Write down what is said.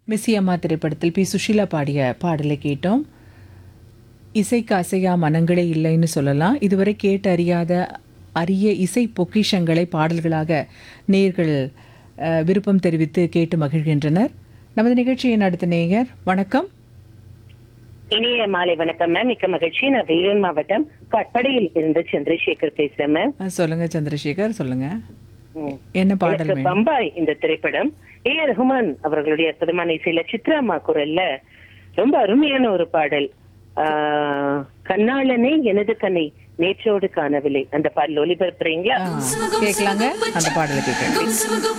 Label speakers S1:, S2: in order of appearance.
S1: மிஸ்ஸி அம்மா திரைப்படத்தில் பி சுஷீலா பாடிய பாடலை கேட்டோம் இசைக்கு அசையா மனங்களே இல்லைன்னு சொல்லலாம் இதுவரை கேட்டு அறியாத அரிய இசை பொக்கிஷங்களை பாடல்களாக நேர்கள் அஹ், விருப்பம் தெரிவித்து கேட்டு மகிழ்கின்றனர் நமது நிகழ்ச்சியின் அடுத்த நேயர் வணக்கம்
S2: இனிய மாலை வணக்கம் மேம் மிக்க மகிழ்ச்சி நான் வேலூர் மாவட்டம் கட்படையில் இருந்து சந்திரசேகர் பேசுறேன் மேம்
S1: அஹ், சொல்லுங்க சந்திரசேகர் சொல்லுங்க
S2: ம்.
S1: என்ன பாடல்
S2: எனக்கு
S1: வேணும்
S2: பம்பாய் இந்த திரைப்படம் ஏ ஆர் ரஹ்மான் அவர்களுடைய அற்புதமான இசையில சித்ராமா குரல்ல ரொம்ப அருமையான ஒரு பாடல் ஆஹ், கண்ணாளனே எனது கண்ணை நேற்றோடு காணவில்லை அந்த பாடல் ஒளிபரப்புறீங்களா
S1: ஆ, கேட்கலாங்க அந்த பாடலை கேட்கலாம்